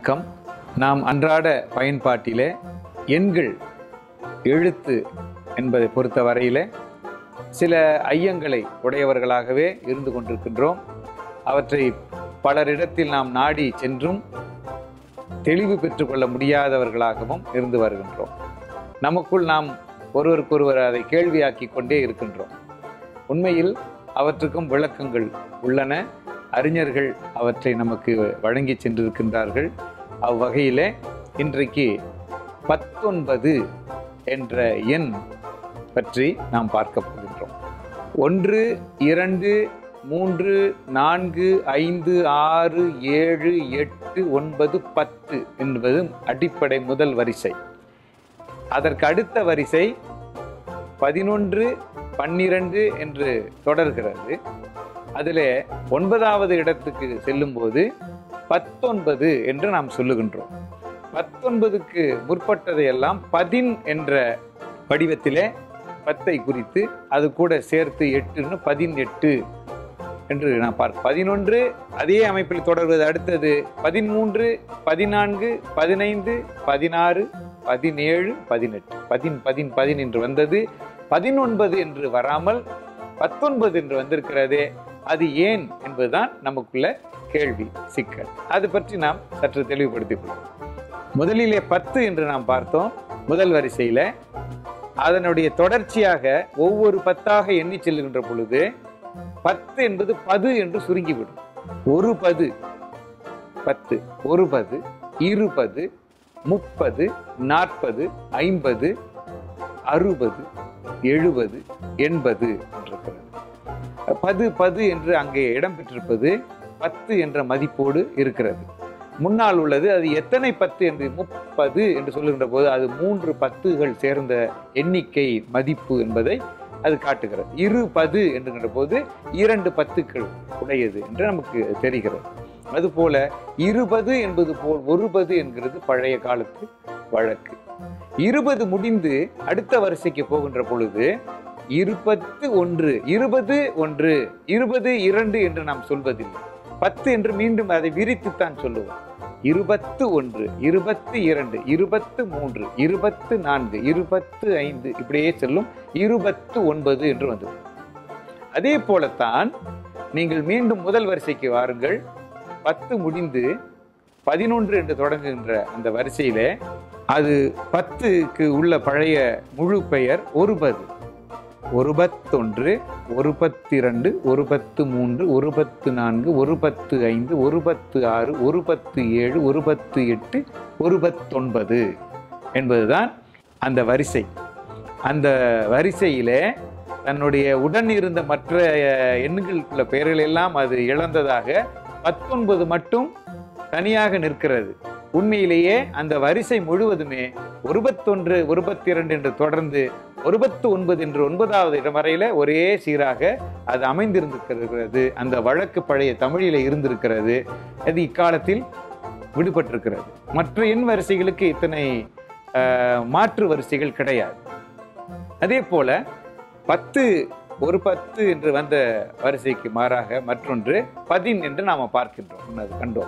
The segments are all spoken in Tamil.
வணக்கம் நாம் அன்றாட பயன்பாட்டிலே எண்கள் எழுத்து என்பதை பொறுத்த வரையிலே சில ஐயங்களை உடையவர்களாகவே இருந்து கொண்டிருக்கின்றோம் அவற்றை பலரிடத்தில் நாம் நாடி சென்றும் தெளிவு பெற்றுக்கொள்ள முடியாதவர்களாகவும் இருந்து வருகின்றோம் நமக்குள் நாம் ஒருவருக்கொருவர் அதை கேள்வியாக்கி கொண்டே இருக்கின்றோம் உண்மையில் அவற்றுக்கும் விளக்கங்கள் உள்ளன அறிஞர்கள் அவற்றை நமக்கு வழங்கி சென்றிருக்கின்றார்கள் அவ்வகையிலே இன்றைக்கு பத்தொன்பது என்ற எண் பற்றி நாம் பார்க்க போகின்றோம் ஒன்று இரண்டு மூன்று நான்கு ஐந்து ஆறு ஏழு எட்டு ஒன்பது பத்து என்பது அடிப்படை முதல் வரிசை அதற்கு அடுத்த வரிசை பதினொன்று பன்னிரண்டு என்று தொடர்கிறது அதில் ஒன்பதாவது இடத்துக்கு செல்லும்போது பத்தொன்பது என்று நாம் சொல்லுகின்றோம் பத்தொன்பதுக்கு முற்பட்டதையெல்லாம் பதின் என்ற வடிவத்திலே பத்தை குறித்து அது கூட சேர்த்து எட்டுன்னு பதினெட்டு என்று நான் பார்க்க பதினொன்று அதே அமைப்பில் தொடர்வது அடுத்தது பதிமூன்று பதினான்கு பதினைந்து பதினாறு பதினேழு பதினெட்டு பதின் பதின் பதின் என்று வந்தது பதினொன்பது என்று வராமல் பத்தொன்பது என்று வந்திருக்கிறதே அது ஏன் என்பதுதான் நமக்குள்ள கேள்வி சிக்கல் அது பற்றி நாம் சற்று தெளிவுபடுத்திக் கொள்வோம் முதலிலே பத்து என்று நாம் பார்த்தோம் முதல் வரிசையில அதனுடைய தொடர்ச்சியாக ஒவ்வொரு பத்தாக எண்ணி செல்லுகின்ற பொழுது பத்து என்பது பது என்று சுருங்கிவிடும் ஒரு பது பத்து ஒரு பது இருபது முப்பது நாற்பது ஐம்பது அறுபது எழுபது எண்பது என்றிருக்கிறது பது பது என்று அங்கே இடம்பெற்றிருப்பது பத்து என்ற மதிப்போடு இருக்கிறது முன்னால் உள்ளது அது எத்தனை பத்து என்று முப்பது என்று சொல்லுகின்ற போது அது மூன்று பத்துகள் சேர்ந்த எண்ணிக்கை மதிப்பு என்பதை அது காட்டுகிறது இரு பது என்கின்ற போது இரண்டு பத்துக்கள் உடையது என்று நமக்கு தெரிகிறது அதுபோல இருபது என்பது போல் ஒருபது என்கிறது பழைய காலத்து வழக்கு இருபது முடிந்து அடுத்த வரிசைக்கு போகின்ற பொழுது இருபத்து ஒன்று இருபது ஒன்று இருபது இரண்டு என்று நாம் சொல்வதில்லை பத்து என்று மீண்டும் அதை விரித்துத்தான் சொல்லுவோம் இருபத்து ஒன்று இருபத்து இரண்டு இருபத்து மூன்று இருபத்து நான்கு இருபத்து ஐந்து இப்படியே செல்லும் இருபத்து ஒன்பது என்று வந்தது அதே போலத்தான் நீங்கள் மீண்டும் முதல் வரிசைக்கு வாருங்கள் பத்து முடிந்து பதினொன்று என்று தொடங்குகின்ற அந்த வரிசையிலே அது பத்துக்கு உள்ள பழைய முழு பெயர் ஒரு பது ஒரு பத்தொன்று ஒரு பத்திரண்டு ஒரு பத்து மூன்று ஒரு பத்து நான்கு ஒரு பத்து ஐந்து ஒரு பத்து ஆறு ஒரு பத்து ஏழு ஒரு பத்து எட்டு ஒரு பத்தொன்பது என்பதுதான் அந்த வரிசை அந்த வரிசையிலே தன்னுடைய உடன் இருந்த மற்ற எண்களுக்குள்ள பெயர்கள் எல்லாம் அது இழந்ததாக பத்தொன்பது மட்டும் தனியாக நிற்கிறது உண்மையிலேயே அந்த வரிசை முழுவதுமே ஒருபத்தொன்று ஒருபத்தி இரண்டு என்று தொடர்ந்து ஒருபத்து ஒன்பது என்று ஒன்பதாவது இடம் வரையில ஒரே சீராக அது அமைந்திருந்திருக்கிறது அந்த வழக்கு பழைய தமிழில இருந்திருக்கிறது அது இக்காலத்தில் விடுபட்டிருக்கிறது மற்ற எண் வரிசைகளுக்கு இத்தனை ஆஹ், மாற்று வரிசைகள் கிடையாது அதே போல பத்து ஒரு பத்து என்று வந்த வரிசைக்கு மாறாக மற்றொன்று பதின் என்று நாம பார்க்கின்றோம் முன்னர் கண்டோம்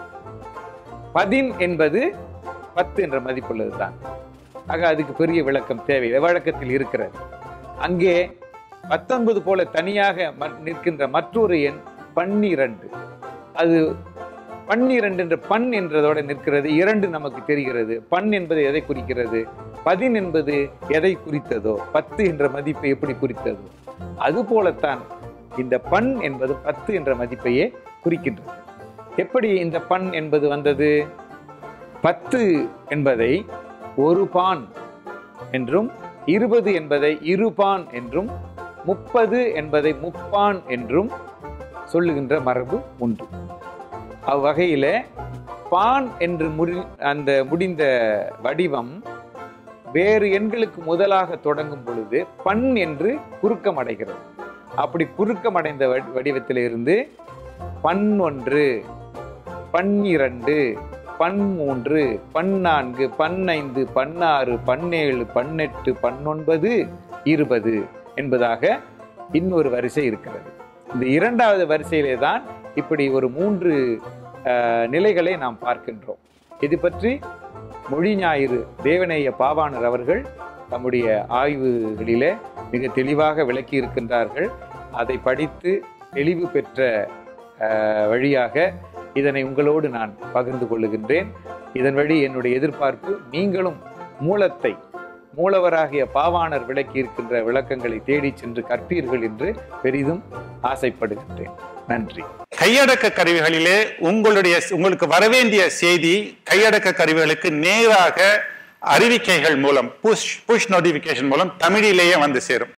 பதின் என்பது பத்து என்ற மதிப்புள்ளது தான் ஆக அதுக்கு பெரிய விளக்கம் தேவையில்லை வழக்கத்தில் இருக்கிறது அங்கே பத்தொன்பது போல தனியாக ம- நிற்கின்ற மற்றொரு எண் பன்னிரண்டு அது பன்னிரண்டு என்ற பண் என்றதோட நிற்கிறது இரண்டு நமக்கு தெரிகிறது பண் என்பது எதை குறிக்கிறது பதின் என்பது எதை குறித்ததோ பத்து என்ற மதிப்பை எப்படி குறித்ததோ அது போலத்தான் இந்த பண் என்பது பத்து என்ற மதிப்பையே குறிக்கின்றது எப்படி இந்த பண் என்பது வந்தது பத்து என்பதை ஒரு பான் என்றும் இருபது என்பதை இருபான் என்றும் முப்பது என்பதை முப்பான் என்றும் சொல்லுகின்ற மரபு உண்டு அவ்வகையில பான் என்று முடி அந்த முடிந்த வடிவம் வேறு எண்களுக்கு முதலாக தொடங்கும் பொழுது பண் என்று குறுக்கம் அடைகிறது அப்படி குறுக்கம் அடைந்த வடி- வடிவத்திலிருந்து பண் ஒன்று பன்னிரண்டு பன்மூன்று பன்னான்கு பன்னைந்து பன்னாறு பன்னேழு பன்னெட்டு பன்னொன்பது இருபது என்பதாக இன்னொரு வரிசை இருக்கிறது இந்த இரண்டாவது வரிசையிலே தான் இப்படி ஒரு மூன்று அஹ், நிலைகளை நாம் பார்க்கின்றோம் இது பற்றி மொழி ஞாயிறு தேவநேய பாவாணர் அவர்கள் தம்முடைய ஆய்வுகளிலே மிக தெளிவாக விளக்கி இருக்கின்றார்கள் அதை படித்து தெளிவு பெற்ற அஹ், வழியாக இதனை உங்களோடு நான் பகிர்ந்து கொள்ளுகின்றேன் இதன் வழி என்னுடைய எதிர்பார்ப்பு நீங்களும் மூலத்தை மூலவராகிய பாவாணர் விளக்கி இருக்கின்ற விளக்கங்களை தேடிச் சென்று கற்பீர்கள் என்று பெரிதும் ஆசைப்படுகின்றேன் நன்றி கையடக்க கருவிகளிலே உங்களுடைய உங்களுக்கு வரவேண்டிய செய்தி கையடக்க கருவிகளுக்கு நேராக அறிவிக்கைகள் மூலம் புஷ் புஷ் நோட்டிபிகேஷன் மூலம் தமிழிலேயே வந்து சேரும்